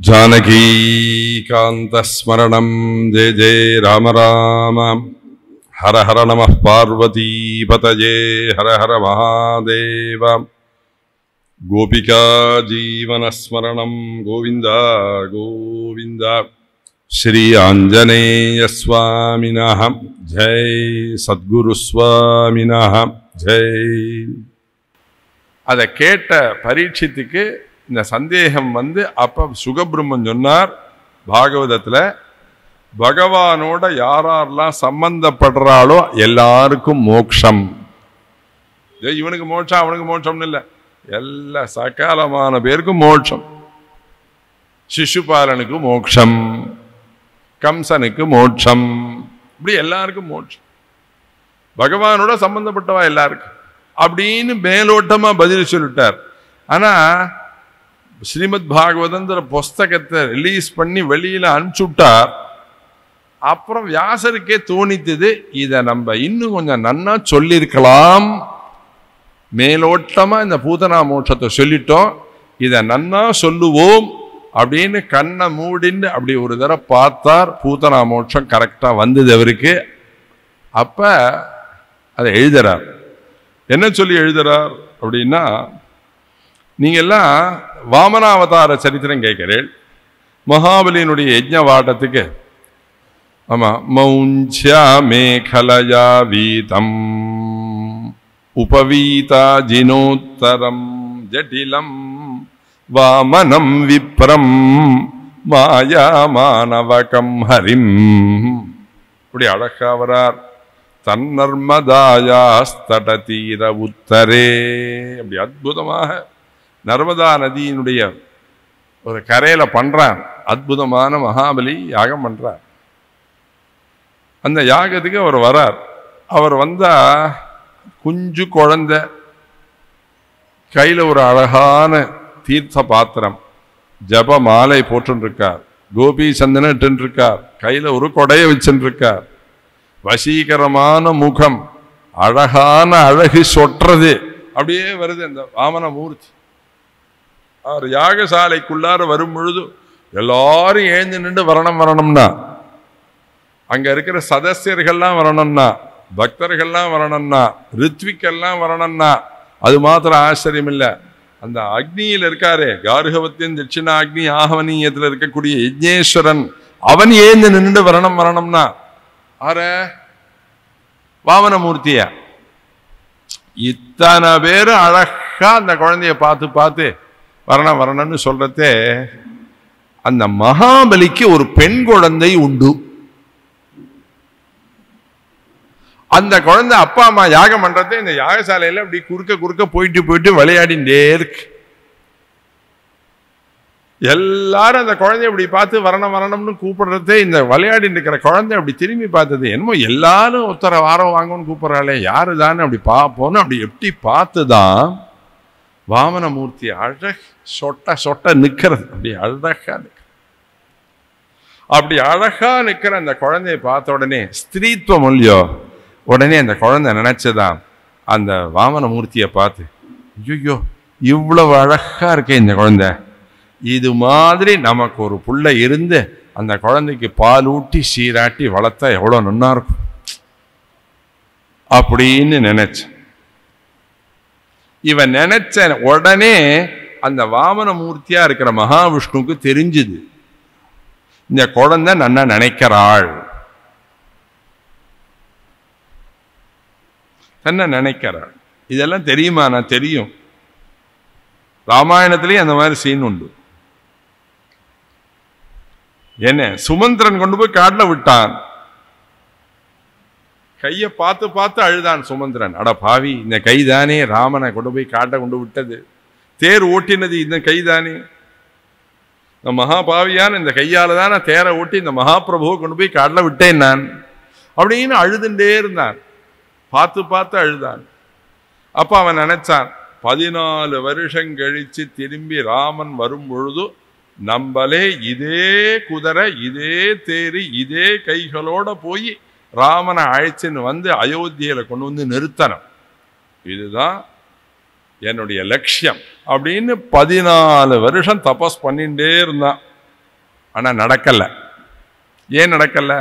जानकीकान्तस्मरणं जय जय राम राम हर हर नमः पार्वतीपतये हर हर महादेव गोपिका जीवनस्मरणं गोविन्द गोविन्द श्री आञ्जनेयस्वामिनः जय सद्गुरुस्वामिनः जय அதை கேட்ட பரீட்சித்துக்கு இந்த சந்தேகம் வந்து அப்ப சுகபிரம்மன் சொன்னார் பாகவதத்துல பகவானோட யாரெல்லாம் சம்பந்தப்படுறாளோ எல்லாருக்கும் மோட்சம் ஏய், இவனுக்கு மோட்சம் அவனுக்கு மோட்சம்னு இல்லை எல்லா சகாலமான பேருக்கும் மோட்சம் சிசுபாலனுக்கு மோட்சம் கம்சனுக்கு மோட்சம் இப்படி எல்லாருக்கும் மோட்சம் பகவானோட சம்பந்தப்பட்டவா எல்லாருக்கும் அப்படின்னு மேலோட்டமா பதில் சொல்லிட்டார் ஆனா ஸ்ரீமத் பாகவதங்கிற புஸ்தகத்தை ரிலீஸ் பண்ணி வெளியில அனுப்பிச்சுட்டார் அப்புறம் வியாசருக்கே தோணித்தது இதை நம்ம இன்னும் கொஞ்சம் நன்னா சொல்லியிருக்கலாம் மேலோட்டமா இந்த பூதனா மோட்சத்தை சொல்லிட்டோம் இதை நன்னா சொல்லுவோம் அப்படின்னு கண்ணை மூடின்னு அப்படி ஒரு தடவை பார்த்தார் பூதனா மோட்சம் கரெக்டாக வந்தது அவருக்கு அப்ப அதை எழுதுறார் என்ன சொல்லி எழுதுறார் அப்படின்னா நீங்க எல்லாம் வாமனாவதார சரித்திரம் கேட்கிறேன் மகாபலியினுடைய யஜ்ஞ வாட்டத்துக்கு ஆமா மௌஞ்சியா மேகலயா வீதம் உபவீதா ஜினோத்தரம் ஜட்டிலம் வாமனம் விப்ரம் மாயா மாணவகம் ஹரிம் இப்படி அழகா வரார் தன்னர்மதாயாஸ்தட தீர உத்தரே அப்படி அற்புதமாக நர்மதா நதியினுடைய ஒரு கரையில பண்றான் அற்புதமான மகாபலி யாகம் பண்றார் அந்த யாகத்துக்கு அவர் வரார் அவர் வந்தா குஞ்சு குழந்தை கையில ஒரு அழகான தீர்த்த பாத்திரம் ஜப மாலை போட்டுருக்கார் கோபி சந்தனம் இருக்கார் கையில ஒரு கொடையை வச்சுருக்கார் வசீகரமான முகம் அழகான அழகு சொட்டுறது அப்படியே வருது அந்த வாமன மூர்த்தி அவர் யாகசாலைக்குள்ளார வரும் பொழுது எல்லாரும் எழுந்து நின்று வரணும் வரணும்னா அங்க இருக்கிற சதஸ்யர்கள்லாம் வரணும்னா பக்தர்கள்லாம் வரணும்னா ரித்விக்கெல்லாம் வரணும்னா அது மாத்திரம் ஆச்சரியம் இல்லை அந்த அக்னியில் இருக்காரே கார்கவத்தின் தட்சிணா அக்னி ஆகவனீயத்தில் இருக்கக்கூடிய யஜ்ஞேஸ்வரன் அவன் ஏந்து நின்று வரணும் வரணும்னா ஆர வாமனமூர்த்திய இத்தனை பேரும் அழகா அந்த குழந்தைய பார்த்து பார்த்து வரணும் வரணும்னு சொல்றதே அந்த மகாபலிக்கு ஒரு பெண் குழந்தை உண்டு அந்த குழந்தை அப்பா அம்மா யாகம் பண்றதே இந்த யாகசாலையில அப்படி குறுக்க குறுக்க போயிட்டு போயிட்டு விளையாடிண்டே இருக்கு எல்லாரும் அந்த குழந்தைய இப்படி பார்த்து வரணும் வரணும்னு கூப்பிடுறதே இந்த விளையாடிட்டு இருக்கிற குழந்தை அப்படி திரும்பி பார்த்தது என்னமோ எல்லாரும் ஒருத்தர வாரம் வாங்கன்னு கூப்பிடுறாளே யாரு தானே அப்படி பார்ப்போன்னு அப்படி எப்படி பார்த்து தான் வாமனமூர்த்தி அழக சொட்ட சொட்ட நிக்கிறது அப்படி அழகா நிற்க அப்படி அழகா நிக்கிற அந்த குழந்தைய பார்த்த உடனே ஸ்திரீத்துவம் இல்லையோ உடனே அந்த குழந்தை நினைச்சதான் அந்த வாமனமூர்த்தியை பார்த்து ஐயோ இவ்வளவு அழகா இருக்கே இந்த குழந்தை இது மாதிரி நமக்கு ஒரு புள்ள இருந்து அந்த குழந்தைக்கு பால் ஊட்டி சீராட்டி வளர்த்தா எவ்வளோ நன்னா இருக்கும் அப்படின்னு நினைச்சேன் இவன் நினைச்ச உடனே அந்த வாமன மூர்த்தியா இருக்கிற மகாவிஷ்ணுவுக்கு தெரிஞ்சுது இந்த குழந்தை நன்னா நினைக்கிறாள் என்ன நினைக்கிறாள் இதெல்லாம் தெரியுமா நான் தெரியும் ராமாயணத்திலேயே அந்த மாதிரி சீன் உண்டு என்ன சுமந்திரன் கொண்டு போய் காட்டில் விட்டான் கையை பார்த்து பார்த்து அழுதான் சுமந்திரன் அட பாவி இந்த கைதானே ராமனை கொண்டு போய் காட்டை கொண்டு விட்டது தேர் ஓட்டினது இந்த கைதானே இந்த மகாபாவியான இந்த கையால தான் நான் தேரை ஓட்டி இந்த மகாபிரபுவை கொண்டு போய் காட்டில் விட்டேன் நான் அப்படின்னு அழுதுண்டே இருந்தான் பார்த்து பார்த்து அழுதான் அப்ப அவன் நினைச்சான் பதினாலு வருஷம் கழிச்சு திரும்பி ராமன் வரும் பொழுது நம்மளே இதே குதிரை இதே தேரி இதே கைகளோட போய் ராமனை அழைச்சின்னு வந்து அயோத்தியில கொண்டு வந்து நிறுத்தணும் இதுதான் என்னுடைய லட்சியம் அப்படின்னு பதினாலு வருஷம் தபஸ் பண்ணிட்டே இருந்தான் ஆனா நடக்கல ஏன் நடக்கல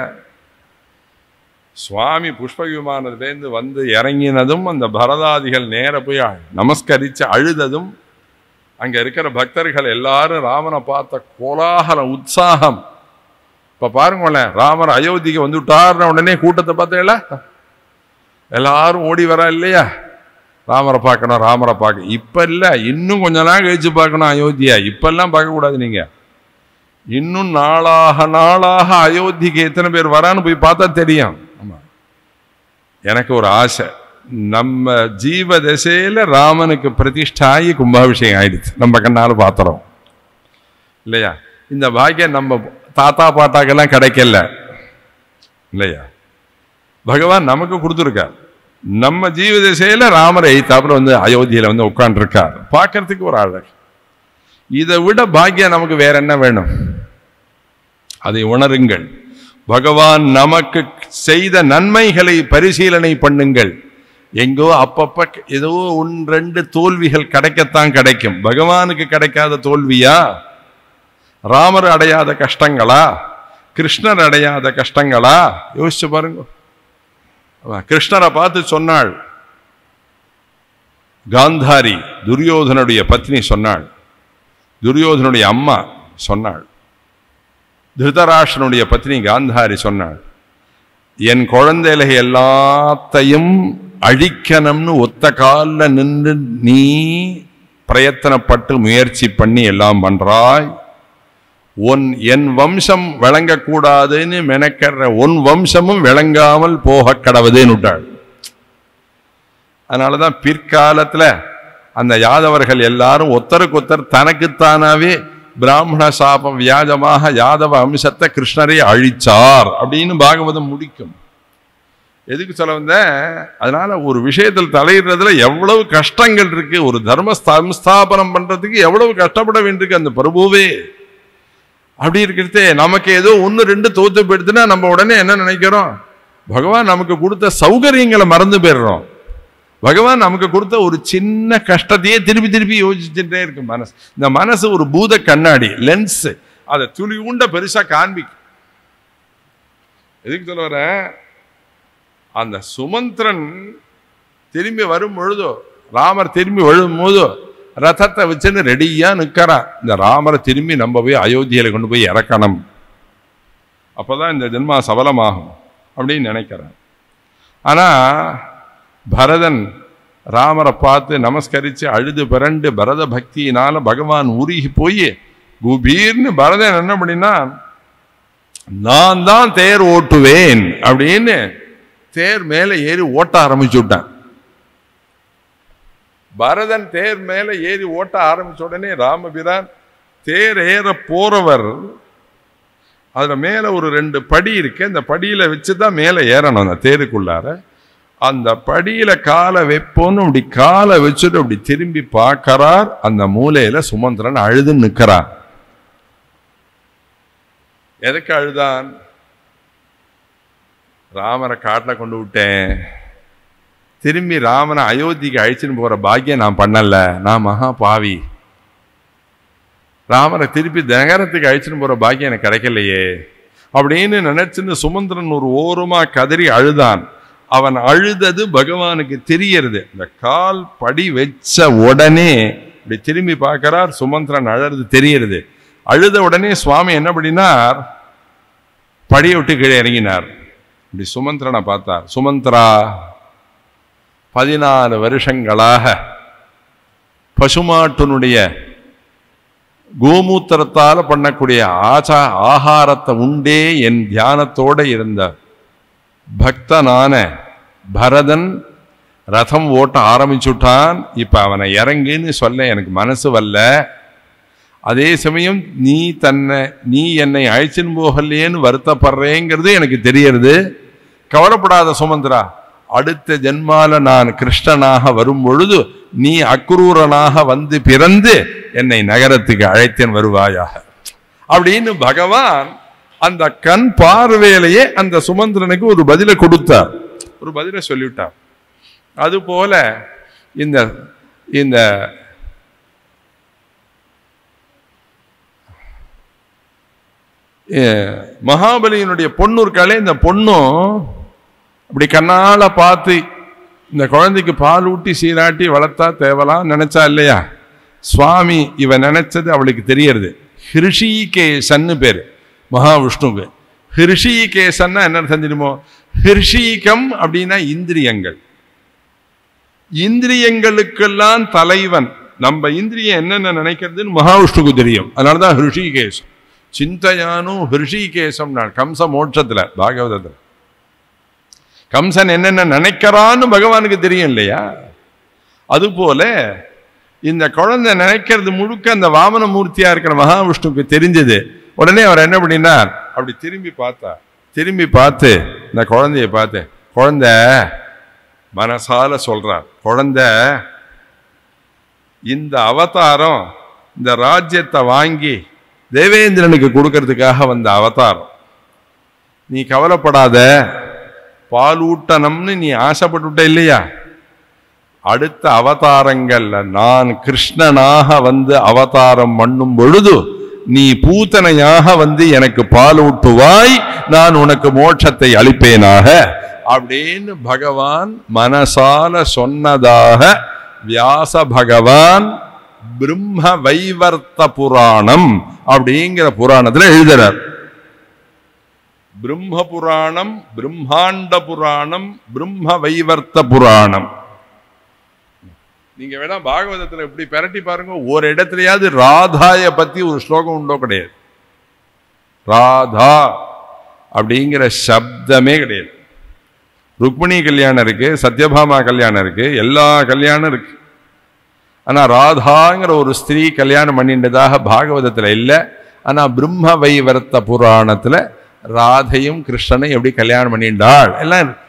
சுவாமி புஷ்ப விமானத்திலேருந்து வந்து இறங்கினதும் அந்த பரதாதிகள் நேர போய் நமஸ்கரிச்சு அழுததும் அங்க இருக்கிற பக்தர்கள் எல்லாரும் ராமனை பார்த்த கோலாகல உற்சாகம் இப்ப பாருங்களேன் ராமர் அயோத்திக்கு வந்துட்டார்ன உடனே கூட்டத்தை பார்த்தீங்களா எல்லாரும் ஓடி வரா இல்லையா ராமரை பார்க்கணும் ராமரை பார்க்க இப்ப இல்ல இன்னும் கொஞ்ச நாள் கழிச்சு பார்க்கணும் அயோத்தியா இப்பெல்லாம் பார்க்க கூடாது நீங்க இன்னும் நாளாக நாளாக அயோத்திக்கு எத்தனை பேர் வரான்னு போய் பார்த்தா தெரியும் ஆமா எனக்கு ஒரு ஆசை நம்ம ஜீவ திசையில ராமனுக்கு பிரதிஷ்டாயி கும்பாபிஷேகம் ஆயிடுச்சு நம்ம கண்ணால பாத்துறோம் இல்லையா இந்த பாக்கியம் நம்ம தாத்தா பாட்டாக்கெல்லாம் கிடைக்கல இல்லையா பகவான் நமக்கு கொடுத்துருக்கார் நம்ம ஜீவ திசையில ராமரை எய்த்தாப்புல வந்து அயோத்தியில வந்து உட்காந்துருக்கார் பார்க்கறதுக்கு ஒரு அழகு இதை விட பாக்கியம் நமக்கு வேற என்ன வேணும் அதை உணருங்கள் பகவான் நமக்கு செய்த நன்மைகளை பரிசீலனை பண்ணுங்கள் எங்கோ அப்பப்ப ஏதோ ஒன் ரெண்டு தோல்விகள் கிடைக்கத்தான் கிடைக்கும் பகவானுக்கு கிடைக்காத தோல்வியா ராமர் அடையாத கஷ்டங்களா கிருஷ்ணர் அடையாத கஷ்டங்களா யோசிச்சு பாருங்க அவ கிருஷ்ணரை பார்த்து சொன்னாள் காந்தாரி துரியோதனுடைய பத்னி சொன்னாள் துரியோதனுடைய அம்மா சொன்னாள் திருதராஷ்டனுடைய பத்னி காந்தாரி சொன்னாள் என் குழந்தைகளை எல்லாத்தையும் அழிக்கணும்னு ஒத்த காலில் நின்று நீ பிரயத்தனப்பட்டு முயற்சி பண்ணி எல்லாம் பண்றாய் உன் என் வம்சம் விளங்கக்கூடாதுன்னு மெனக்கிற உன் வம்சமும் விளங்காமல் போக கடவுதுன்னு விட்டாள் அதனாலதான் பிற்காலத்துல அந்த யாதவர்கள் எல்லாரும் ஒத்தருக்கு ஒத்தர் தனக்குத்தானாவே பிராமண சாபம் வியாஜமாக யாதவ அம்சத்தை கிருஷ்ணரை அழிச்சார் அப்படின்னு பாகவதம் முடிக்கும் எதுக்கு சொல்ல வந்தேன் அதனால ஒரு விஷயத்தில் தலையிடுறதுல எவ்வளவு கஷ்டங்கள் இருக்கு ஒரு தர்ம சம்ஸ்தாபனம் பண்றதுக்கு எவ்வளவு கஷ்டப்பட வேண்டியிருக்கு அந்த பிரபுவே அப்படி இருக்கிறதே நமக்கு ஏதோ ஒன்று ரெண்டு தோத்து போயிடுதுன்னா நம்ம உடனே என்ன நினைக்கிறோம் பகவான் நமக்கு கொடுத்த சௌகரியங்களை மறந்து போயிடுறோம் பகவான் நமக்கு கொடுத்த ஒரு சின்ன கஷ்டத்தையே திருப்பி திருப்பி யோசிச்சுட்டே இருக்கு மனசு இந்த மனசு ஒரு பூத கண்ணாடி லென்ஸ் அதை துளி உண்ட பெருசா காண்பிக்கும் எதுக்கு சொல்ல வரேன் அந்த சுமந்திரன் திரும்பி வரும் பொழுதோ ராமர் திரும்பி வரும் போதோ ரதத்தை வச்சுன்னு ரெடியா நிற்கிறான் இந்த ராமரை திரும்பி நம்ம போய் அயோத்தியில கொண்டு போய் இறக்கணும் அப்பதான் இந்த ஜென்மா சபலமாகும் அப்படின்னு நினைக்கிறேன் ஆனா பரதன் ராமரை பார்த்து நமஸ்கரித்து அழுது பிறண்டு பரத பக்தியினால பகவான் உருகி போய் குபீர்னு பரதன் என்ன பண்ணினா நான் தான் தேர் ஓட்டுவேன் அப்படின்னு தேர் மேலே ஏறி ஓட்ட ஆரம்பிச்சு விட்டான் பரதன் தேர் மேலே ஏறி ஓட்ட ஆரம்பிச்ச உடனே ராமபிரான் தேர் ஏற போறவர் அதுல மேல ஒரு ரெண்டு படி இருக்கு அந்த படியில வச்சுதான் மேலே ஏறணும் அந்த தேருக்குள்ளார அந்த படியில காலை வைப்போன்னு அப்படி காலை வச்சுட்டு அப்படி திரும்பி பார்க்கறார் அந்த மூலையில சுமந்திரன் அழுது நிற்கிறார் எதுக்கு அழுதான் ராமரை காட்டில் கொண்டு விட்டேன் திரும்பி ராமனை அயோத்திக்கு அழிச்சுன்னு போற பாக்கியம் நான் பண்ணல நான் மகா பாவி ராமரை திருப்பி நகரத்துக்கு அழிச்சுன்னு போற பாக்கியம் எனக்கு கிடைக்கலையே அப்படின்னு நினைச்சுன்னு சுமந்திரன் ஒரு ஓரமா கதறி அழுதான் அவன் அழுதது பகவானுக்கு தெரியறது இந்த கால் படி வச்ச உடனே இப்படி திரும்பி பார்க்கிறார் சுமந்திரன் அழறது தெரியறது அழுத உடனே சுவாமி என்ன பண்ணினார் படியை விட்டு கீழே இறங்கினார் இப்படி சுமந்திரனை பார்த்தார் சுமந்திரா பதினாலு வருஷங்களாக பசுமாட்டினுடைய கோமூத்திரத்தால் பண்ணக்கூடிய ஆச்சா ஆகாரத்தை உண்டே என் தியானத்தோட இருந்த பக்தனான பரதன் ரதம் ஓட்ட ஆரம்பிச்சுட்டான் இப்ப அவனை இறங்குன்னு சொல்ல எனக்கு மனசு வரல அதே சமயம் நீ தன்னை நீ என்னை அழைச்சின்னு போகலையேன்னு வருத்தப்படுறேங்கிறது எனக்கு தெரியறது கவலைப்படாத சுமந்திரா அடுத்த ஜென்மால நான் கிருஷ்ணனாக வரும் பொழுது நீ அக்ரூரனாக வந்து பிறந்து என்னை நகரத்துக்கு அழைத்தேன் வருவாயாக அப்படின்னு பகவான் அந்த கண் பார்வையிலேயே அந்த சுமந்திரனுக்கு ஒரு பதிலை கொடுத்தார் ஒரு பதிலை சொல்லிவிட்டார் அதுபோல இந்த இந்த அஹ், மகாபலியினுடைய பொண்ணு இருக்காளே இந்த பொண்ணும் அப்படி கண்ணால பார்த்து இந்த குழந்தைக்கு பால் ஊட்டி சீராட்டி வளர்த்தா தேவலாம் நினைச்சா இல்லையா சுவாமி இவ நினைச்சது அவளுக்கு தெரியறது ஹிருஷிகேசன்னு பேர் மகாவிஷ்ணுவுக்கு ஹிருஷிகேசன்னா என்ன அர்த்தம் தெரியுமோ ஹிருஷீகம் அப்படின்னா இந்திரியங்கள் இந்திரியங்களுக்கெல்லாம் தலைவன் நம்ம இந்திரியம் என்னென்ன நினைக்கிறதுன்னு மகாவிஷ்ணுக்கு தெரியும் அதனாலதான் ஹிருஷிகேசம் சிந்தையானும் ஹிருஷிகேசம் கம்ச மோட்சத்துல பாகவதத்துல கம்சன் என்னென்ன நினைக்கிறான்னு பகவானுக்கு தெரியும் இல்லையா அதுபோல இந்த குழந்தை நினைக்கிறது முழுக்க அந்த வாமன மூர்த்தியா இருக்கிற மகாவிஷ்ணுவுக்கு தெரிஞ்சது உடனே அவர் என்ன பண்ணினார் அப்படி திரும்பி பார்த்தா திரும்பி பார்த்து இந்த குழந்தைய பார்த்து குழந்தை மனசால சொல்றார் குழந்தை இந்த அவதாரம் இந்த ராஜ்யத்தை வாங்கி தேவேந்திரனுக்கு கொடுக்கறதுக்காக வந்த அவதாரம் நீ கவலைப்படாத பாலூட்டணும்னு நீ ஆசைப்பட்டுட்ட இல்லையா அடுத்த அவதாரங்கள்ல நான் கிருஷ்ணனாக வந்து அவதாரம் பண்ணும் பொழுது நீ பூத்தனையாக வந்து எனக்கு பால் ஊட்டுவாய் நான் உனக்கு மோட்சத்தை அளிப்பேனாக அப்படின்னு பகவான் மனசால சொன்னதாக வியாச பகவான் பிரம்ம வைவர்த்த புராணம் அப்படிங்கிற புராணத்துல எழுதுறார் பிரம்ம புராணம் பிரம்மாண்ட புராணம் பிரம்ம வைவர்த்த புராணம் நீங்க வேணா பாகவதத்துல இப்படி பெரட்டி பாருங்க ஒரு இடத்துலயாவது ராதாய பத்தி ஒரு ஸ்லோகம் உண்டோ கிடையாது ராதா அப்படிங்கிற சப்தமே கிடையாது ருக்மிணி கல்யாணம் இருக்கு சத்யபாமா கல்யாணம் இருக்கு எல்லா கல்யாணம் இருக்கு ஆனா ராதாங்கிற ஒரு ஸ்திரீ கல்யாணம் பண்ணிட்டதாக பாகவதத்துல இல்லை ஆனா பிரம்ம வைவர்த்த புராணத்துல ராதையும் கிருஷ்ணனையும் எப்படி கல்யாணம் பண்ணிண்டாள் எல்லாம் இருக்கு.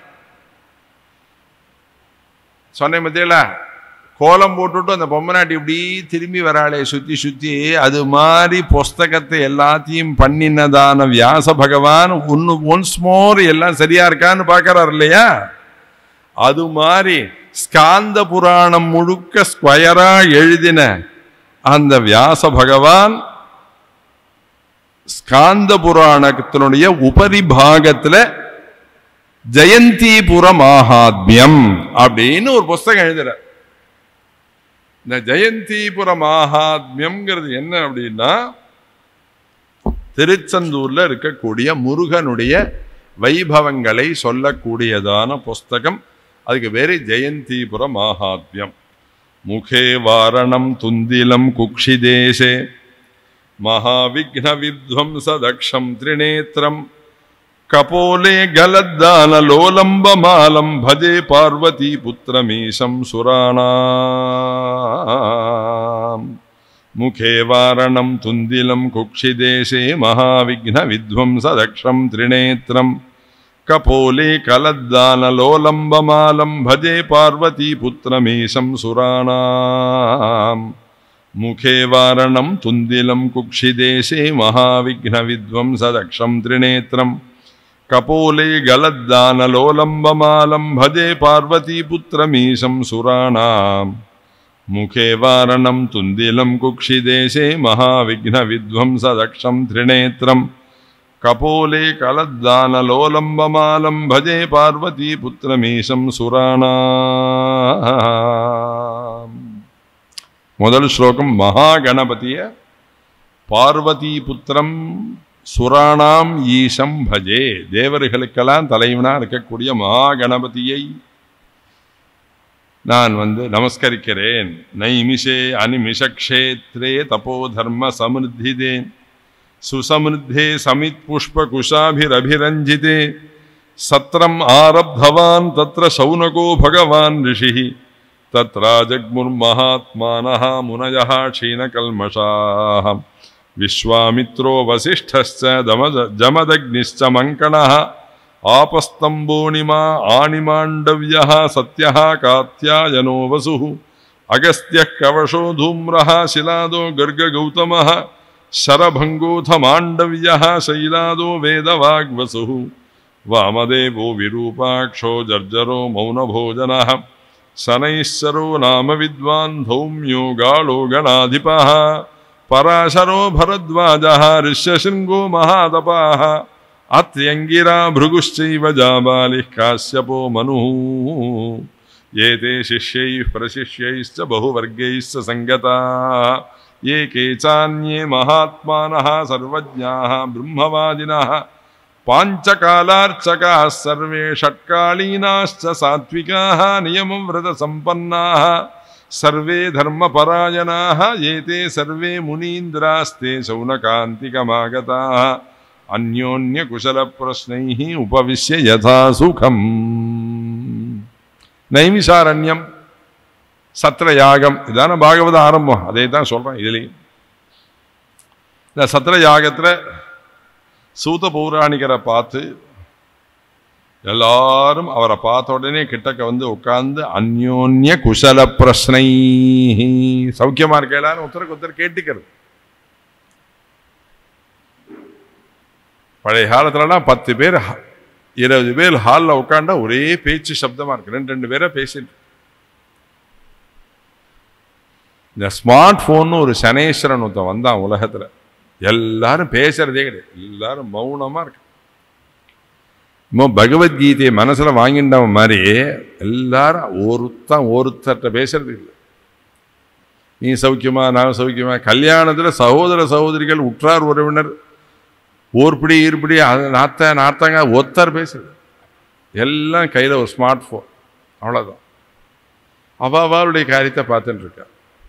சொன்னேன் மத்தியில கோலம் போட்டுட்டு அந்த பொம்மநாட்டி இப்படி திரும்பி வராளே சுத்தி சுத்தி அது மாதிரி புஸ்தகத்தை எல்லாத்தையும் பண்ணினதான வியாச பகவான் ஒன்னு ஒன்ஸ் மோர் எல்லாம் சரியா இருக்கான்னு பார்க்கறாரு இல்லையா அது மாதிரி ஸ்காந்த புராணம் முழுக்க ஸ்கொயரா எழுதின அந்த வியாச பகவான் ஸ்காந்த புராணத்தினுடைய உபரி பாகத்துல ஜெயந்திபுர மகாத்மியம் அப்படின்னு ஒரு புஸ்தகம் எழுதுற இந்த ஜெயந்திபுர மகாத்மியம்ங்கிறது என்ன அப்படின்னா திருச்செந்தூர்ல இருக்கக்கூடிய முருகனுடைய வைபவங்களை சொல்லக்கூடியதான புஸ்தகம் அதுக்கு பேரு ஜெயந்திபுர மகாத்மியம் முகே வாரணம் துந்திலம் குக்ஷிதேசே மகாவிக்ன வித்வம்சதக்ஷம் திரிநேத்திரம் கபோலே கலத்தானலோலம்பமாலம் பஜே பார்வதி புத்திரமீசம் சுராணாம் முகே வாரணம் துந்திலம் குக்ஷிதேசே மகாவிக்ன வித்வம்சதக்ஷம் திரிநேத்திரம் கபோலே கலத்தானலோலம்பமாலம் பஜே பார்வதி புத்திரமீசம் சுராணாம் முகே வாரணம் துந்திலம் குக்ஷிதேசே மகாவிக்ன வித்வம்சதக்ஷம் திரிநேத்திரம் கபோலே கலத்தானலோலம்பமாலம் பஜே பார்வதி புத்திரமீசம் சுராணாம் முகே வாரணம் துந்திலம் குக்ஷிதேசே மகாவிக்ன வித்வம்சதக்ஷம் திரிநேத்திரம் கபோலே கலத்தானலோலம்பமாலம் பஜே பார்வதி புத்திரமீசம் சுராணாம் முதல் ஸ்லோகம் மகாகணபதிய பார்வதி புத்திரம் சுராணாம் ஈசம் பஜே தேவர்களுக்கெல்லாம் தலைவனா இருக்கக்கூடிய மகாகணபதியை நான் வந்து நமஸ்கரிக்கிறேன் நைமிஷே அனிமிஷக்ஷேத்ரே தபோ தர்ம சமிருத்திதே சுசமிருத்தே சமித் புஷ்ப குஷாபிரபிரஞ்சிதே சத்திரம் ஆரப்தவான் தத்ர சௌனகோ பகவான் ரிஷிः तत्राजग्मुर्महात्मानः मुनयः क्षीणकल्मषाः विश्वामित्रो वसिष्ठश्च दमज जमदग्निश्च मङ्कणः आपस्तम्बोनिमा आनिमाण्डव्यः सत्यः कात्यायनो वसुः अगस्त्यः कवशो धूम्रः शिलादो गर्गगौतमः शरभङ्गोऽथ माण्डव्यः शैलादो वेदवाग्वसुः वामदेवो विरूपाक्षो जर्जरो मौनभोजनः शनैश्चरो नाम विद्वान् धौम्यो गाळो गणाधिपः பராசரோ பரத்வாஜः ऋष्यशृङ्गो महातपाः अत्यङ्गिरा भृगुश्चैव जाबालिः काश्यपो मनुः एते शिष्यैः प्रशिष्यैश्च बहुवर्गैश्च सङ्गताः ये केचान्ये महात्मानः सर्वज्ञाः ब्रह्मवादिनः पाञ्चकालार्चकाः सर्वे षट्कालीनाश्च सात्विकाः नियमव्रतसम्पन्नाः सर्वे धर्मपरायणाः एते सर्वे मुनीन्द्रास्ते शौनकान्तिकमागताः अन्योन्यकुशलप्रश्नैः उपविश्य यथा सुखम् நைமிசாரண்யம் சத்திர யாகம் இதான பாகவத ஆரம்பம் அதே தான் சொல்றேன் இதுலேயும் இந்த சத்திர யாகத்தில் சூத பௌராணிகரை பார்த்து எல்லாரும் அவரை பார்த்த உடனே கிட்டக்க வந்து உட்கார்ந்து அந்யோன்ய குசல பிரஸ்னை சௌக்கியமா இருக்கலான்னு ஒருத்தருக்கு ஒருத்தர் கேட்டுக்கிறது பழைய காலத்துலலாம் பத்து பேர் ஹ- இருபது பேர் ஹாலில் உட்காண்டா ஒரே பேச்சு சப்தமா இருக்கு ரெண்டு ரெண்டு பேரை பேசிட்டு இந்த ஸ்மார்ட் போன் ஒரு சனேஸ்வரன் ஒருத்தன் வந்தான் உலகத்துல எல்லாரும் பேசுறதே கிடையாது எல்லாரும் மௌனமா இருக்கு இன்னோ பகவத்கீதையை மனசுல வாங்கிட்டவன் மாதிரி எல்லாரும் ஒருத்தன் ஒருத்தர்கிட்ட பேசுறது இல்லை நீ சௌக்கியமா நான் சௌக்கியமா கல்யாணத்துல சகோதர சகோதரிகள் உற்றார் உறவினர் ஊர்பிடி ஈர்பிடி அது நாத்த நார்த்தங்க ஒருத்தர் பேசுறது எல்லாம் கையில ஒரு ஸ்மார்ட் போன் அவ்வளவுதான் அவ அவளுடைய காரியத்தை பார்த்துட்டு இருக்கா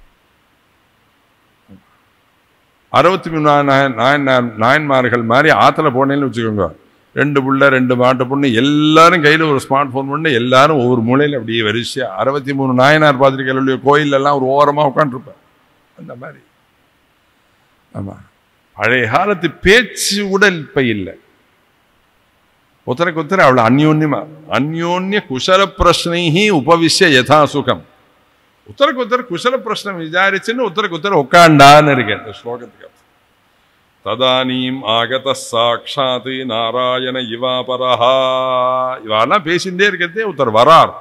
அறுபத்தி மூணு நாயன் நாயன் நாயன்மார்கள் மாதிரி ஆத்துல போனேன்னு வச்சுக்கோங்க ரெண்டு புள்ள ரெண்டு மாட்டு பொண்ணு எல்லாரும் கையில ஒரு ஸ்மார்ட் போன் பண்ணி எல்லாரும் ஒவ்வொரு மூலையில அப்படியே வரிசையா அறுபத்தி மூணு நாயனார் பாத்திரிகளுடைய கோயில் எல்லாம் ஒரு ஓரமா உட்காந்துருப்பார் அந்த மாதிரி ஆமா பழைய காலத்து பேச்சு உடல் இப்ப இல்லை உத்தரக்கு உத்தர அவ்வளவு அந்யோன்யமா அந்யோன்ய குசல பிரശ്നൈഹി உபவிஷ்ய யதா சுகம் உத்தரக்கு உத்தர குசல பிரശ്നം விசாரிச்சுன்னு உத்தரக்கு உத்தர உட்காண்டான்னு இருக்கு இந்த ஸ்லோகத்துக்கு அர்த்தம். ததானீம் ஆகத சாட்சாத் நாராயண இவாபரஹா இவாலாம் பேசிட்டே இருக்கிறதே ஒருத்தர் வரார்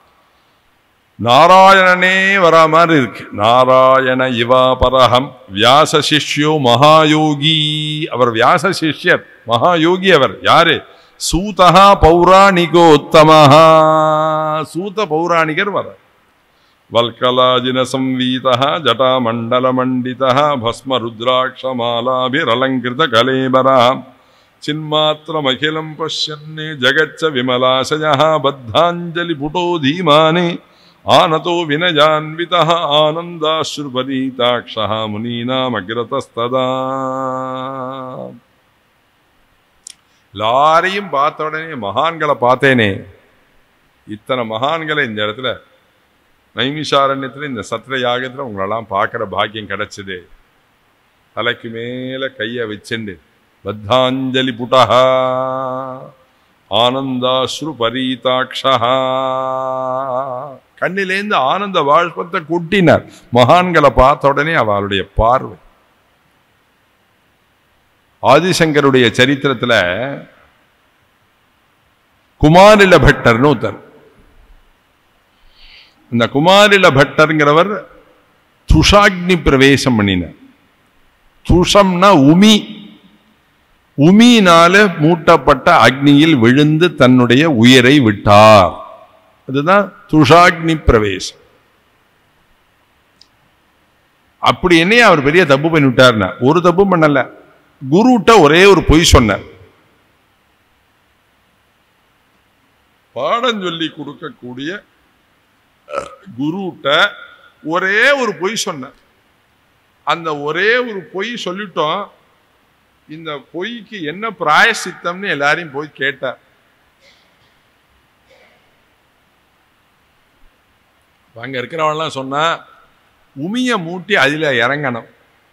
நாராயணனே வரா மாதிரி இருக்கு நாராயண இவாபரஹம் வியாச சிஷ்யோ மகாயோகி அவர் வியாச சிஷ்யர் மகாயோகி அவர் யாரு சூதா பௌராணிகோத்தமஹா சூத பௌராணிகர் வர வல்கலாஜின சம்வீதः ஜட்டாமண்டலமண்டிதः भस्मरुद्राक्षमालाभिरलङ्कृत कलेबरः चिन्मात्रमखिलं पश्यन् जगच्च विमलाशयः बद्धाञ्जलिपुटो धीमाने आनतो विनयान्वितः आनन्दाश्रुपरीताक्षः मुनीनामग्रतस्तदा எல்லாரையும் பார்த்த உடனே மகான்களை பார்த்தேனே இத்தனை மகான்களை இந்த இடத்துல நைமிஷாரண்யத்தில் இந்த சத்திர யாகத்தில் உங்களெல்லாம் பார்க்குற பாக்கியம் கிடைச்சது தலைக்கு மேல கையை வச்சுண்டு பத்தாஞ்சலி புட்டஹா ஆனந்தாஸ்ரு பரீதாட்சா கண்ணிலேந்து ஆனந்த வாழ்ப்பத்தை கொட்டினார் மகான்களை பார்த்த உடனே அவளுடைய பார்வை ஆதிசங்கருடைய சரித்திரத்துல குமாரில பட்டர்னு ஒருத்தர் இந்த குமாரில பட்டருங்கிறவர் துஷாக்னி பிரவேசம் பண்ணினார் துஷம்னா உமி உமியினால மூட்டப்பட்ட அக்னியில் விழுந்து தன்னுடைய உயிரை விட்டார் அதுதான் துஷாக்னி பிரவேசம் அப்படி என்னைய அவர் பெரிய தப்பு பண்ணி விட்டார்னா ஒரு தப்பு பண்ணல குருட்ட ஒரே ஒரு பொய் சொன்னார் பாடம் சொல்லி கொடுக்கக்கூடிய குருட்ட ஒரே ஒரு பொய் சொன்னார் அந்த ஒரே ஒரு பொய் சொல்லிட்டோம் இந்த பொய்க்கு என்ன பிராயசித்தம்னு எல்லாரையும் போய் கேட்டார் அங்க இருக்கிறவன்லாம் சொன்னா உமிய மூட்டி அதுல இறங்கணும்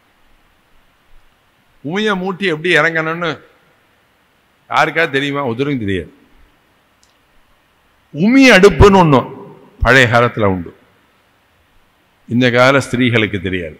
உமிய மூட்டி எப்படி இறங்கணும்னு யாருக்கா தெரியுமா உதரும் தெரியாது உமி அடுப்புன்னு ஒண்ணும் பழைய காலத்துல உண்டு இந்த கால ஸ்திரீகளுக்கு தெரியாது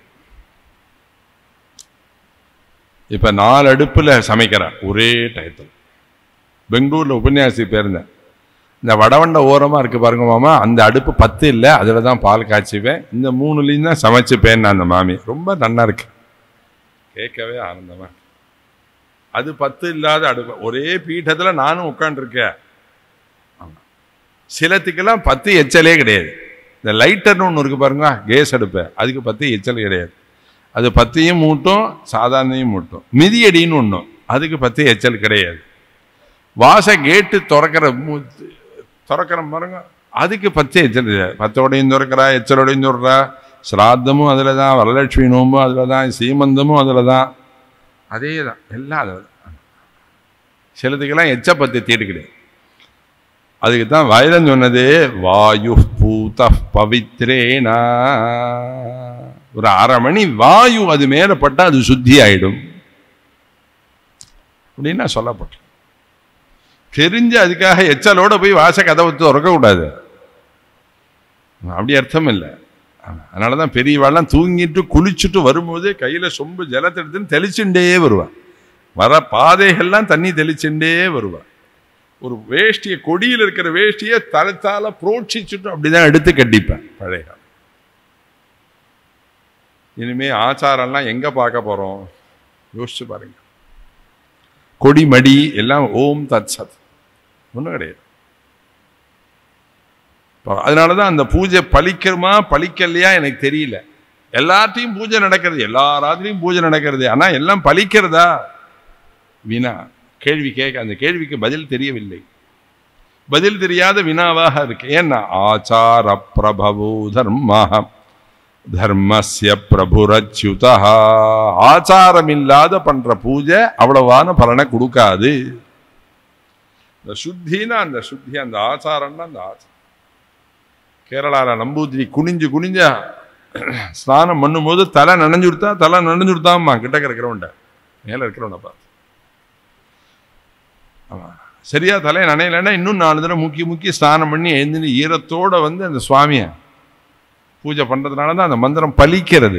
இப்ப நாலு அடுப்புல சமைக்கிறான் ஒரே டயத்தில் பெங்களூர்ல உபன்யாசி பேருந்தேன் இந்த வடவண்ட ஓரமா இருக்கு பாருங்க மாமா அந்த அடுப்பு பத்து இல்லை அதுல தான் பால் காய்ச்சுவேன் இந்த மூணுலையும் தான் சமைச்சுப்பேன் அந்த மாமி ரொம்ப நன்னா இருக்கு கேட்கவே ஆனந்தமா இருக்கு. அது பத்து இல்லாத அடுப்பு ஒரே பீഠத்துல நானும் உட்காந்துருக்கேன் சிலத்துக்கெல்லாம் பத்து எச்சலே கிடையாது இந்த லைட்டர்னு ஒன்று இருக்கு பாருங்க கேஸ் அடுப்பு அதுக்கு பத்து எச்சல் கிடையாது அது பத்தையும் மூட்டும் சாதாரணையும் மூட்டும் மிதியடின்னு ஒன்றும் அதுக்கு பத்து எச்சல் கிடையாது வாச கேட்டு திறக்கிற மூ- திறக்கிற பாருங்க அதுக்கு பத்து எச்சல் கிடையாது பத்தோடையும் திறக்கிறா எச்சலோடையும் திறக்கிறா சிராத்தமும் அதில் தான் வரலட்சுமி நோம்பும் அதில் தான் சீமந்தமும் அதில் தான் அதே தான் எல்லாம் அதில் தான் சிலதுக்கெல்லாம் எச்ச பத்து தீடு கிடையாது அதுக்கு தான் வயலன் சொன்னது வாயு பூத பவித்ரேனா ஒரு அரை மணி வாயு அது மேல பட்டா அது சுத்தி ஆயிடும் அப்படின்னா சொல்லப்பட்டு தெரிஞ்சு அதுக்காக எச்சலோட போய் வாச கதவை திறக்க கூடாது அப்படி அர்த்தம் இல்லை அதனால தான் பெரியவாள்லாம் தூங்கிட்டு குளிச்சுட்டு வரும்போது கையில சொம்பு ஜலத்தை எடுத்துன்னு தெளிச்சுட்டே வருவான் வர பாதைகள்லாம் தண்ணி தெளிச்சுட்டே வருவான் ஒரு வேஷ்டியை கொடியில் இருக்கிற வேஷ்டியை தலத்தால புரோட்சிச்சுட்டு அப்படிதான் எடுத்து கட்டிப்பேன் பழைய காலம். இனிமே ஆச்சாரம்லாம் எங்க பார்க்க போறோம் யோசிச்சு பாருங்க கொடி மடி எல்லாம் ஓம் தத் சத் ஒன்றும் கிடையாது இப்ப அதனாலதான் அந்த பூஜை பலிக்கிறமா பலிக்கலையா எனக்கு தெரியல எல்லாத்தையும் பூஜை நடக்கிறது எல்லா ராத்திரியும் பூஜை நடக்கிறது ஆனா எல்லாம் பலிக்கிறதா வினா கேள்வி கேட்க அந்த கேள்விக்கு பதில் தெரியவில்லை பதில் தெரியாத வினாவாக இருக்கு ஏன்னா ஆச்சார பிரபவோ தர்ம தர்மஸ்ய பிரபுரச்சுதா ஆச்சாரம் இல்லாத பண்ற பூஜை அவ்வளவான பலனை கொடுக்காது இந்த சுத்தினா அந்த சுத்தி அந்த ஆச்சாரம்னா அந்த ஆச்சாரம் கேரளால நம்பூதிரி குனிஞ்சு குனிஞ்சா ஸ்நானம் பண்ணும்போது தலை நனைஞ்சு கொடுத்தா தலை நனைஞ்சு கொடுத்தாம்மா கிட்டக்க இருக்கிறவன்ட மேல இருக்கிறவனை பார்த்து ஆமா சரியா தலையை நனையலைன்னா இன்னும் நாலு தடவை முக்கி முக்கி ஸ்நானம் பண்ணி எழுந்து ஈரத்தோட வந்து அந்த சுவாமியை பூஜை பண்றதுனால தான் அந்த மந்திரம் பலிக்கிறது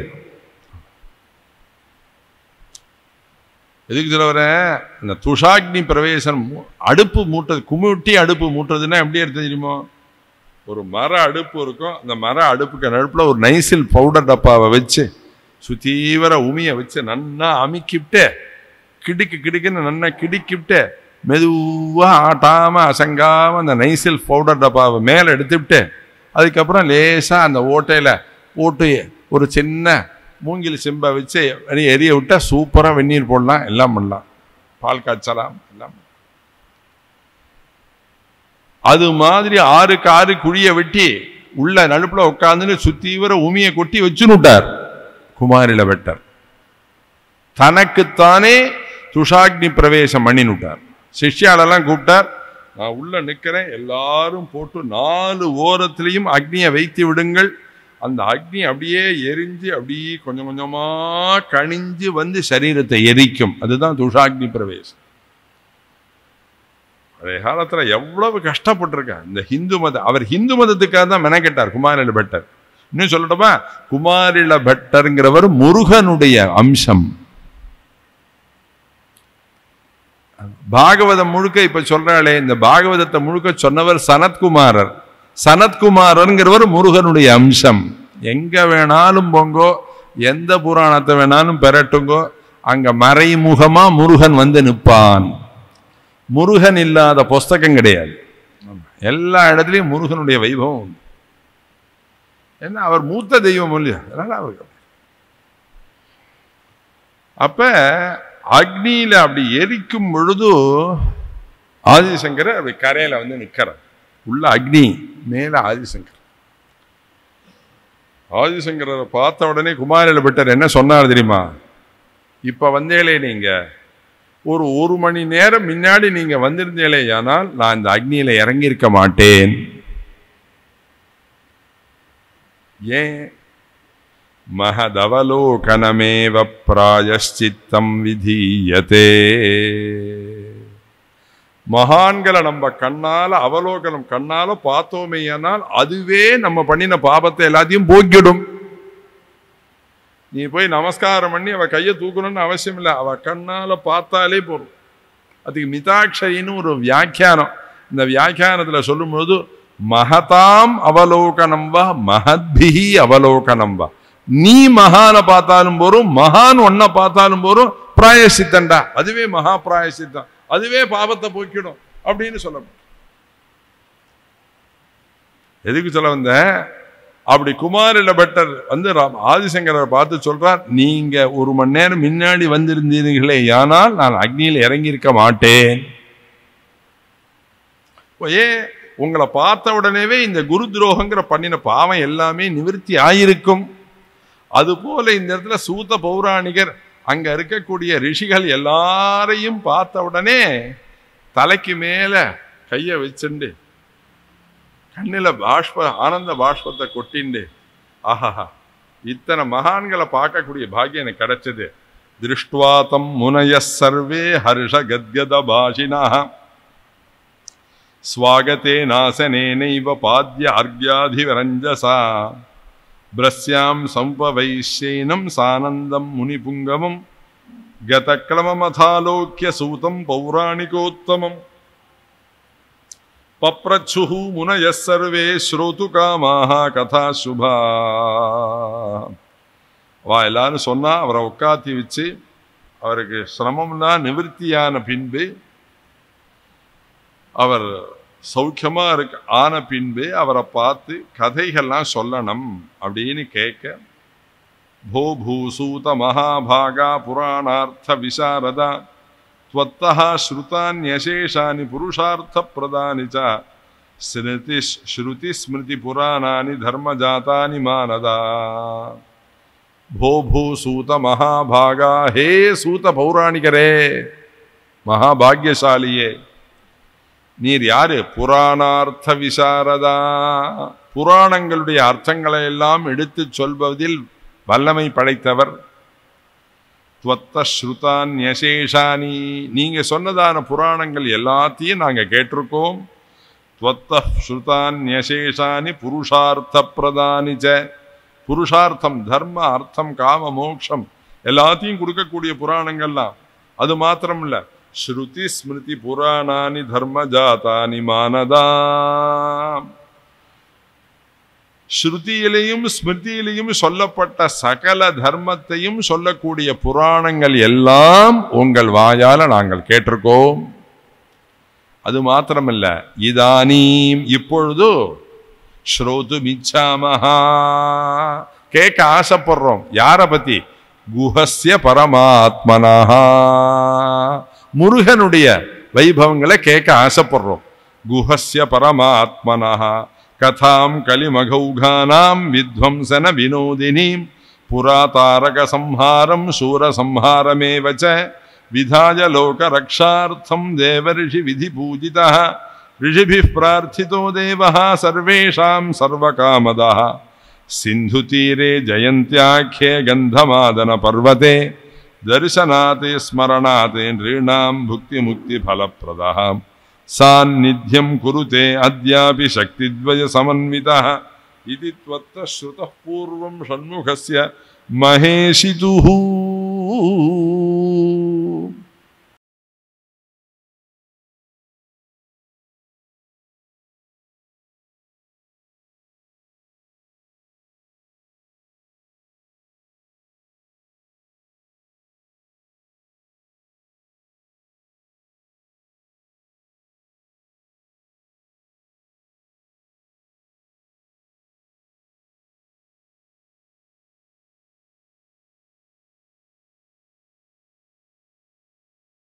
எதுக்கு சொல்ல வரேன் இந்த துஷாக்னி பிரவேசம் மூ- அடுப்பு மூட்டது குமுட்டி அடுப்பு மூட்டுறதுன்னா எப்படி எடுத்து தெரியுமோ ஒரு மர அடுப்பு இருக்கும் அந்த மர அடுப்புக்கு நடுப்புல ஒரு நைசில் பவுடர் டப்பாவை வச்சு சுத்தீவர உமியை வச்சு நன்னா அமுக்கிவிட்டு கிடுக்கு கிடுக்குன்னு நன்னா கிடுக்கிவிட்டு மெதுவா ஆட்டாம அசங்காம அந்த நைசில் பவுடர் டப்பாவை மேலே எடுத்துவிட்டு அதுக்கப்புறம் லேசா அந்த ஓட்டையில போட்டு ஒரு சின்ன மூங்கில் செம்பை வச்சு வெளியே எரிய விட்டா சூப்பரா வெந்நீர் போடலாம் எல்லாம் பண்ணலாம் பால் காய்ச்சலாம் எல்லாம் பண்ணலாம். அது மாதிரி ஆறுக்கு ஆறு குழிய வெட்டி உள்ள நடுப்புல உட்காந்துன்னு சுத்தீவர உமியை கொட்டி வச்சுனுட்டார் குமாரில வெட்டர் தனக்குத்தானே துஷாக்னி பிரவேசம் பண்ணினுட்டார் சிஷ்யாலெல்லாம் கூப்பிட்டார் நான் உள்ள நிக்கிறேன் எல்லாரும் போட்டு நாலு ஓரத்திலையும் அக்னியை வைத்து விடுங்கள் அந்த அக்னி அப்படியே எரிஞ்சு அப்படியே கொஞ்சம் கொஞ்சமா கணிஞ்சு வந்து சரீரத்தை எரிக்கும் அதுதான் துஷாக்னி பிரவேசம் பழைய காலத்துல எவ்வளவு கஷ்டப்பட்டிருக்கார் இந்த ஹிந்து மத அவர் ஹிந்து மதத்துக்காக தான் மெனக்கெட்டார் குமாரில பட்டர் இன்னும் சொல்லட்டுமா குமாரில பட்டருங்கிறவர் முருகனுடைய அம்சம் பாகவதம் முழுக்க இப்ப சொல்றாளே இந்த பாகவதத்தை முழுக்க சொன்னவர் சனத்குமாரர் சனத்குமாரருங்கிறவர் முருகனுடைய அம்சம் எங்க வேணாலும் போங்கோ எந்த புராணத்தை வேணாலும் பெறட்டுங்கோ அங்க மறைமுகமா முருகன் வந்து நிற்பான் முருகன் இல்லாத புஸ்தகம் கிடையாது எல்லா இடத்துலையும் முருகனுடைய வைபவம் உண்டு ஏன்னா அவர் மூத்த தெய்வம் இல்லையா அதனால அவருக்கு அப்ப அக்னியில அப்படி எரிக்கும் பொழுது ஆதிசங்கர் அப்படி கரையில வந்து நிக்கிறார் உள்ள அக்னி மேல ஆதிசங்கர் ஆதிசங்கரரை பார்த்த உடனே குமாரில பட்டர் என்ன சொன்னார் தெரியுமா இப்ப வந்தேலே நீங்க ஒரு ஒரு மணி நேரம் முன்னாடி நீங்க வந்திருந்தீங்களே ஆனால் நான் இந்த அக்னியில இறங்கியிருக்க மாட்டேன் ஏன் மகதவலோகனமேவ பிராயஷ்சித்தம் விதீயதே மகான்களை நம்ம கண்ணால அவலோகனம் கண்ணால பார்த்தோமேயானால் அதுவே நம்ம பண்ணின பாபத்தை எல்லாத்தையும் போக்கிடும் நீ போய் நமஸ்காரம் பண்ணி அவ கையை தூக்கணும்னு அவசியம் இல்லை அவ கண்ணால பார்த்தாலே போதும் அதுக்கு மிதாட்சரின்னு ஒரு வியாக்கியானம் இந்த வியாக்கியானத்துல சொல்லும்போது மகதாம் அவலோகனம் வா மகத்பிஹி அவலோகனம் வா நீ மகானை பார்த்தாலும் போறோம் மகான் ஒன்ன பார்த்தாலும் போறோம் பிராயசித்தண்டா அதுவே மகா பிராயசித்தம் அதுவே பாவத்தை போக்கிடும் அப்படின்னு சொல்ல எதுக்கு சொல்ல வந்த அப்படி குமாரில பட்டர் வந்து ராம் ஆதிசங்கரரை பார்த்து சொல்றார் நீங்க ஒரு மணி நேரம் முன்னாடி வந்திருந்தீர்களே ஆனால் நான் அக்னியில் இறங்கி இருக்க மாட்டேன் இப்போ ஏன் உங்களை பார்த்த உடனேவே இந்த குரு துரோகங்கிற பண்ணின பாவம் எல்லாமே நிவிருத்தி ஆயிருக்கும் அதுபோல இந்த இடத்துல சூத பௌராணிகர் அங்க இருக்கக்கூடிய ரிஷிகள் எல்லாரையும் பார்த்த உடனே தலைக்கு மேல கைய வச்சுண்டு கண்ணில பாஷ்ப ஆனந்த பாஷ்பத்தை கொட்டிண்டு ஆஹா இத்தனை மகான்களை பார்க்கக்கூடிய பாக்கியம் எனக்கு கிடைச்சது திருஷ்டுவாத்தம் முனய சர்வே ஹர்ஷ கத்யத பாஷினா ஸ்வாகத்தே நாசனேனைவ பாத்ய அர்க்யாதிவரஞ்சசா பிரஸ்யாம் சம்பவைஷ்யைனம் சானந்தம் முனிபுங்கமம் கதக்ரமமதாலோக்கிய சூதம் பௌராணிகோத்தமம் பப்ரச்சுः முனயः சர்வே ஸ்ரோது காமாக கதா சுபா அவ எல்லாரும் சொன்னா அவரை உட்காத்தி வச்சு அவருக்கு சிரமம்லாம் நிவர்த்தியான பின்பு அவர் சௌக்கியமா இருக்க ஆன பின்பு அவரை பார்த்து கதைகள்லாம் சொல்லணும் அப்படின்னு கேட்க भो भूसूत महाभागा पुराणार्थ विशारदा त्वत्तः श्रुतान्यशेषानि पुरुषार्थप्रदानि च स्मृति श्रुतिस्मृतिपुराणानि धर्मजातानि मानदा भो भूसूत महाभागा हे सूत பௌராணிகரே மகாபாகியசாலியே நீர் யாரு புராணார்த்த விசாரதா புராணங்களுடைய அர்த்தங்களை எல்லாம் எடுத்துச் சொல்வதில் வல்லமை படைத்தவர் துவத்த ஸ்ருதான் யசேஷானி நீங்க சொன்னதான புராணங்கள் எல்லாத்தையும் நாங்க கேட்டிருக்கோம் துவத்த ஸ்ருதான் யசேஷானி புருஷார்த்த பிரதானிச்ச புருஷார்த்தம் தர்ம அர்த்தம் காம மோக்ஷம் எல்லாத்தையும் கொடுக்கக்கூடிய புராணங்கள்லாம் அது மாத்திரம் இல்ல ஸ்ருதி ஸ்மிருதி புராணானி தர்ம ஜாதானி மானதா ஸ்ருதியிலையும் ஸ்மிருதியிலையும் சொல்லப்பட்ட சகல தர்மத்தையும் சொல்லக்கூடிய புராணங்கள் எல்லாம் உங்கள் வாயால நாங்கள் கேட்டிருக்கோம் அது மாத்திரமல்ல இதானீம் இப்பொழுது ஸ்ரோது மிச்சாமஹா கேட்க ஆசைப்படுறோம் யார பத்தி குஹஸ்ய பரமாத்மனஹா முருகனுடைய வைபவங்களை கேட்க ஆசைப்படுறோம் குஹஸ்ய பரமாத்மனஹா கதாம் கலிமகௌகானாம் வித்வம்சன வினோதினீம் புராதாரக சம்ஹாரம் சூர சம்ஹாரமேவ ச விதாய லோக ரக்ஷார்த்தம் தேவரிஷி விதி பூஜிதா ऋषिभिः प्रार्थितो देवः सर्वेषां सर्वकामदः सिन्धुतीरे जयन्त्याख्ये गन्धमादनपर्वते दर्शनात् स्मरणात् नृणां भुक्तिमुक्तिफलप्रदः सान्निध्यं कुरुते अद्यापि शक्तिद्वयसमन्वितः इति त्वत्तः श्रुतः पूर्वं षण्मुखस्य महेशितुः